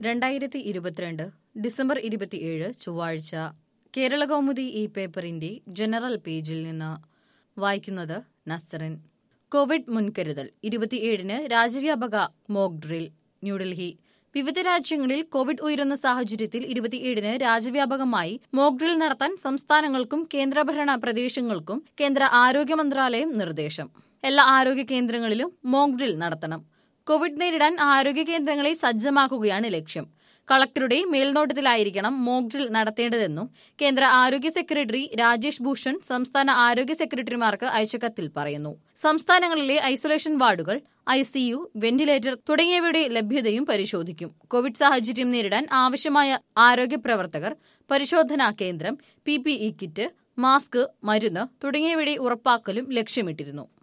രണ്ടായിരത്തി ഇരുപത്തിരണ്ട് ഡിസംബർ ഇരുപത്തിയേഴ് ചൊവ്വാഴ്ച കേരള കൗമുദി ഈ പേപ്പറിന്റെ ജനറൽ പേജിൽ നിന്ന് വായിക്കുന്നത് നസറിൻ കോവിഡ് മുൻകരുതൽ ഇരുപത്തിയേഴിന് രാജ്യവ്യാപക മോക്ക് ഡ്രിൽ ന്യൂഡൽഹി വിവിധ രാജ്യങ്ങളിൽ കോവിഡ് ഉയരുന്ന സാഹചര്യത്തിൽ ഇരുപത്തിയേഴിന് രാജ്യവ്യാപകമായി മോക്ക് ഡ്രിൽ നടത്താൻ സംസ്ഥാനങ്ങൾക്കും കേന്ദ്രഭരണ പ്രദേശങ്ങൾക്കും കേന്ദ്ര ആരോഗ്യ മന്ത്രാലയം നിർദ്ദേശം എല്ലാ ആരോഗ്യ കേന്ദ്രങ്ങളിലും മോക്ക് ഡ്രിൽ നടത്തണം കോവിഡ് നേരിടാൻ ആരോഗ്യ കേന്ദ്രങ്ങളെ സജ്ജമാക്കുകയാണ് ലക്ഷ്യം കളക്ടറുടെ മേൽനോട്ടത്തിലായിരിക്കണം മോക്ക് ഡ്രിൽ നടത്തേണ്ടതെന്നും കേന്ദ്ര ആരോഗ്യ സെക്രട്ടറി രാജേഷ് ഭൂഷൺ സംസ്ഥാന ആരോഗ്യ സെക്രട്ടറിമാർക്ക് അയച്ച കത്തിൽ പറയുന്നു സംസ്ഥാനങ്ങളിലെ ഐസൊലേഷൻ വാർഡുകൾ ഐസിയു വെന്റിലേറ്റർ തുടങ്ങിയവയുടെ ലഭ്യതയും പരിശോധിക്കും കോവിഡ് സാഹചര്യം നേരിടാൻ ആവശ്യമായ ആരോഗ്യ പ്രവർത്തകർ പരിശോധനാ കേന്ദ്രം പി കിറ്റ് മാസ്ക് മരുന്ന് തുടങ്ങിയവയുടെ ഉറപ്പാക്കലും ലക്ഷ്യമിട്ടിരുന്നു